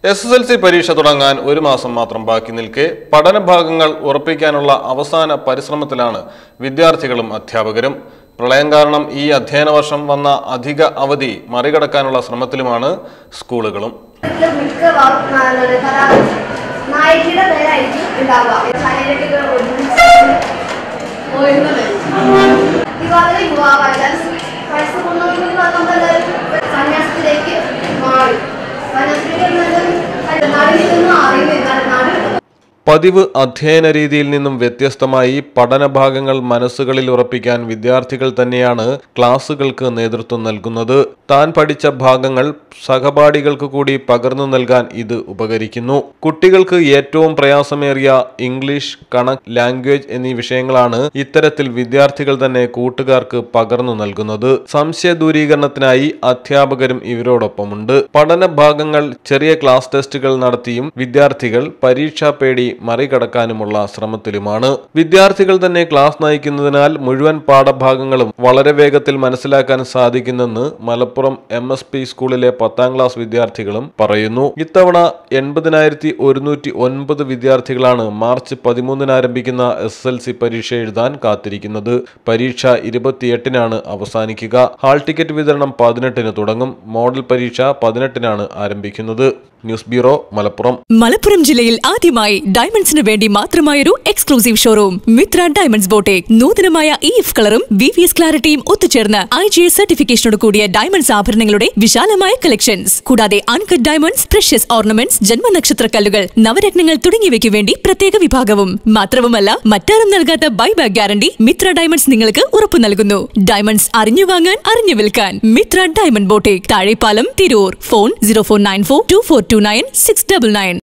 S S L C പരീക്ഷ തുടങ്ങാൻ ഒരു മാസം മാത്രം ബാക്കി നിൽക്കെ പഠനഭാഗങ്ങൾ ഉറപ്പിക്കാനുള്ള അവസാന പരിശ്രമത്തിലാണ് വിദ്യാർത്ഥികളും അധ്യാപകരും പ്രളയം കാരണം ഈ അധ്യയന വർഷം വന്ന അധിക അവധി മറികടക്കാനുള്ള ശ്രമത്തിലുമാണ് സ്കൂളുകളും ഇതില് മിക്ക വാ- നാ- എന്താണ് കഥാ- നായികയുടെ പേരായിരിക്കും ഉണ്ടാവുക ചാനലൊക്കെ ഒരുമിച്ച് പോയിരുന്നത് വിവാദ യുവാവായ വയസ്സ് കൊണ്ടുവന്ന് നമ്മളെല്ലാവരും സന്യാസത്തിലേക്ക് മാറി സന്യാസത്തിലേക്ക് എന്നത് നാടിൽ നിന്നും അറിയുന്നില്ല നാട് പതിവ് അധ്യയന രീതിയിൽ നിന്നും വ്യത്യസ്തമായി പഠനഭാഗങ്ങൾ മനസ്സുകളിൽ ഉറപ്പിക്കാൻ വിദ്യാർത്ഥികൾ തന്നെയാണ് ക്ലാസുകൾക്ക് നേതൃത്വം നൽകുന്നത് താൻ പഠിച്ച ഭാഗങ്ങൾ സഹപാഠികൾക്ക് കൂടി പകർന്നു നൽകാൻ ഇത് ഉപകരിക്കുന്നു കുട്ടികൾക്ക് ഏറ്റവും പ്രയാസമേറിയ ഇംഗ്ലീഷ് കണക്ക് ലാംഗ്വേജ് എന്നീ വിഷയങ്ങളാണ് ഇത്തരത്തിൽ വിദ്യാർത്ഥികൾ തന്നെ കൂട്ടുകാർക്ക് പകർന്നു നൽകുന്നത് സംശയ ദൂരീകരണത്തിനായി അധ്യാപകരും ഇവരോടൊപ്പമുണ്ട് പഠന ഭാഗങ്ങൾ ചെറിയ ക്ലാസ് ടെസ്റ്റുകൾ നടത്തിയും വിദ്യാർത്ഥികൾ പരീക്ഷാ പേടി മറികടക്കാനുമുള്ള ശ്രമത്തിലുമാണ് വിദ്യാർത്ഥികൾ തന്നെ ക്ലാസ് നയിക്കുന്നതിനാൽ മുഴുവൻ പാഠഭാഗങ്ങളും വളരെ വേഗത്തിൽ മനസ്സിലാക്കാൻ സാധിക്കുന്നെന്ന് മലപ്പുറം എം എസ് പി സ്കൂളിലെ പത്താം ക്ലാസ് വിദ്യാർത്ഥികളും പറയുന്നു ഇത്തവണ എൺപതിനായിരത്തി ഒരുന്നൂറ്റി ഒൻപത് വിദ്യാർത്ഥികളാണ് മാർച്ച് പതിമൂന്നിന് ആരംഭിക്കുന്ന എസ് എൽ സി പരീക്ഷ എഴുതാൻ കാത്തിരിക്കുന്നത് പരീക്ഷ ഇരുപത്തിയെട്ടിനാണ് അവസാനിക്കുക ഹാൾ ടിക്കറ്റ് വിതരണം പതിനെട്ടിന് തുടങ്ങും മോഡൽ പരീക്ഷ പതിനെട്ടിനാണ് ആരംഭിക്കുന്നത് ന്യൂസ് ബ്യൂറോ മലപ്പുറം മലപ്പുറം ജില്ലയിൽ ആദ്യമായി ഡയമണ്ട്സിന് വേണ്ടി മാത്രമായൊരു exclusive showroom Mithra diamonds boutique നൂതനമായ ഇ എഫ് കളറും വി വി എസ് ക്ലാരിറ്റിയും ഒത്തുചേർന്ന് ഐ ജി എസ് സർട്ടിഫിക്കേഷനോട് കൂടിയ ഡയമണ്ട്സ് ആഭരണങ്ങളുടെ വിശാലമായ കളക്ഷൻസ് കൂടാതെ അൺകട്ട് ഡയമണ്ട്സ് പ്രഷ്യസ് ഓർണമെന്റ്സ് ജന്മനക്ഷത്ര കല്ലുകൾ നവരത്നങ്ങൾ തുടങ്ങിയവയ്ക്ക് വേണ്ടി പ്രത്യേക വിഭാഗവും മാത്രവുമല്ല മറ്റാരും നൽകാത്ത ബൈബാക്ക് ഗ്യാരണ്ടി മിത്ര ഡയമണ്ട്സ് നിങ്ങൾക്ക് ഉറപ്പു നൽകുന്നു ഡയമണ്ട്സ് അറിഞ്ഞു വാങ്ങാൻ അറിഞ്ഞു വിൽക്കാൻ Mithra diamond boutique Thazhepalam Tirur phone zero four nine four two four two nine six double nine